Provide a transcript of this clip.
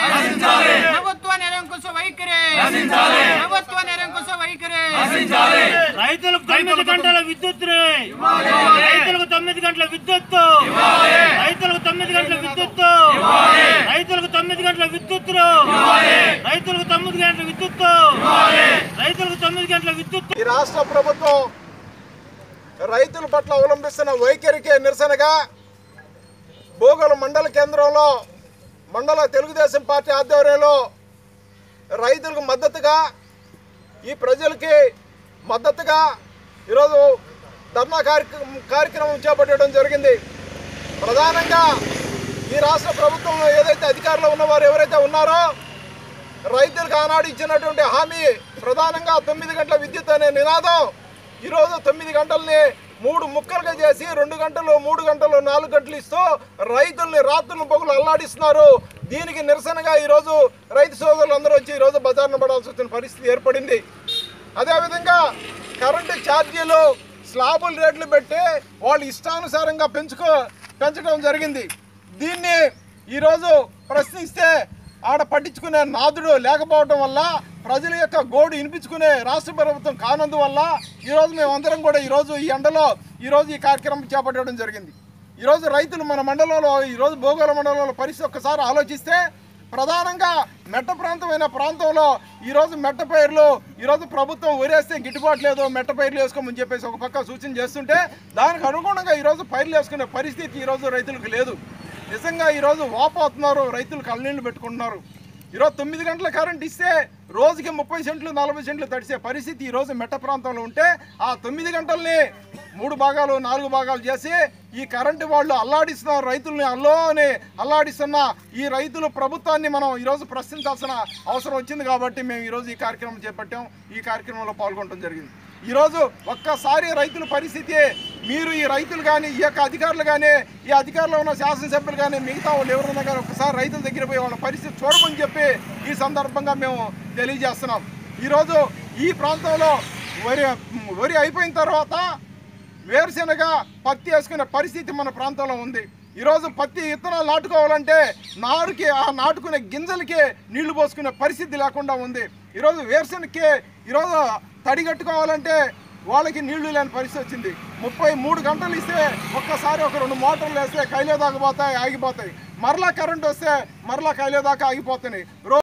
ప్రభుత్వ నిరంకుశ వైఖరి ప్రభుత్వ నిరంకుశ వైఖరి రైతులకు తొమ్మిది గంటల విద్యుత్ రైతులకు తొమ్మిది గంటల విద్యుత్ రైతులకు తొమ్మిది గంటల విద్యుత్ రైతులకు తొమ్మిది గంటల విద్యుత్ రైతులకు తొమ్మిది గంటల విద్యుత్ రైతులకు తొమ్మిది గంటల విద్యుత్ ఈ రాష్ట్ర ప్రభుత్వం రైతుల పట్ల అవలంబిస్తున్న వైఖరికి నిరసనగా భోగోలు మండల కేంద్రంలో మండల తెలుగుదేశం పార్టీ ఆధ్వర్యంలో రైతులకు మద్దతుగా ఈ ప్రజలకి మద్దతుగా ఈరోజు ధర్నా కార్యక్రమం కార్యక్రమం చేపట్టడం జరిగింది ప్రధానంగా ఈ రాష్ట్ర ప్రభుత్వంలో ఏదైతే అధికారంలో ఉన్నవారు ఎవరైతే ఉన్నారో రైతులకు ఆనాడు ఇచ్చినటువంటి హామీ ప్రధానంగా తొమ్మిది గంటల విద్యుత్ అనే నినాదం ఈరోజు తొమ్మిది గంటల్ని మూడు ముక్కలుగా చేసి రెండు గంటలు మూడు గంటలు నాలుగు గంటలు ఇస్తూ రైతుల్ని రాత్రులు పొగలు అల్లాడిస్తున్నారు దీనికి నిరసనగా ఈరోజు రైతు సోదరులు అందరూ వచ్చి ఈరోజు బజార్ను పడాల్సి వచ్చిన పరిస్థితి ఏర్పడింది అదేవిధంగా కరెంటు ఛార్జీలు స్లాబుల రేట్లు పెట్టి వాళ్ళు ఇష్టానుసారంగా పెంచుకో పెంచడం జరిగింది దీన్ని ఈరోజు ప్రశ్నిస్తే ఆడ పట్టించుకునే నాదుడు లేకపోవడం వల్ల ప్రజల యొక్క గోడు వినిపించుకునే రాష్ట్ర ప్రభుత్వం కానందువల్ల ఈరోజు మేమందరం కూడా ఈరోజు ఈ ఎండలో ఈరోజు ఈ కార్యక్రమం చేపట్టడం జరిగింది ఈరోజు రైతులు మన మండలంలో ఈరోజు భోగోళ మండలంలో పరిస్థితి ఒక్కసారి ఆలోచిస్తే ప్రధానంగా మెట్ట ప్రాంతమైన ప్రాంతంలో ఈరోజు మెట్ట పైర్లు ఈరోజు ప్రభుత్వం ఊరేస్తే గిట్టుబాటు లేదు మెట్ట పైర్లు వేసుకోమని చెప్పేసి ఒక పక్క సూచన చేస్తుంటే దానికి అనుగుణంగా ఈరోజు పైర్లు వేసుకునే పరిస్థితి ఈరోజు రైతులకు లేదు నిజంగా ఈరోజు వాపోతున్నారు రైతులు కళ్ళనీళ్ళు పెట్టుకుంటున్నారు ఈరోజు తొమ్మిది గంటల కరెంట్ ఇస్తే రోజుకి ముప్పై సెంట్లు నలభై సెంట్లు తడిసే పరిస్థితి ఈరోజు మెట్ట ప్రాంతంలో ఉంటే ఆ తొమ్మిది గంటల్ని మూడు భాగాలు నాలుగు భాగాలు చేసి ఈ కరెంటు వాళ్ళు అల్లాడిస్తున్నారు రైతుల్ని అల్లో అని అల్లాడిస్తున్న ఈ రైతులు ప్రభుత్వాన్ని మనం ఈరోజు ప్రశ్నించాల్సిన అవసరం వచ్చింది కాబట్టి మేము ఈరోజు ఈ కార్యక్రమం చేపట్టాం ఈ కార్యక్రమంలో పాల్గొనడం జరిగింది ఈరోజు ఒక్కసారి రైతుల పరిస్థితి మీరు ఈ రైతులు కానీ ఈ యొక్క అధికారులు కానీ ఈ అధికారంలో ఉన్న శాసనసభ్యులు కానీ మిగతా వాళ్ళు ఎవరున్నా కానీ ఒకసారి రైతుల దగ్గర పోయి వాళ్ళ పరిస్థితి చూడమని చెప్పి ఈ సందర్భంగా మేము తెలియజేస్తున్నాం ఈరోజు ఈ ప్రాంతంలో వరి వరి అయిపోయిన తర్వాత వేరుశెనగ పత్తి వేసుకునే పరిస్థితి మన ప్రాంతంలో ఉంది ఈరోజు పత్తి విత్తనాలు నాటుకోవాలంటే నారుకి ఆ నాటుకునే గింజలకి నీళ్లు పోసుకునే పరిస్థితి లేకుండా ఉంది ఈరోజు వేరుశెనగకి ఈరోజు తడి కట్టుకోవాలంటే వాళ్ళకి నీళ్లు లేని పరిస్థితి వచ్చింది ముప్పై మూడు గంటలు ఇస్తే ఒక్కసారి ఒక రెండు మోటార్లు వేస్తే కైలే దాకా పోతాయి ఆగిపోతాయి మరలా కరెంట్ వస్తే మరలా కైలే దాకా ఆగిపోతున్నాయి రో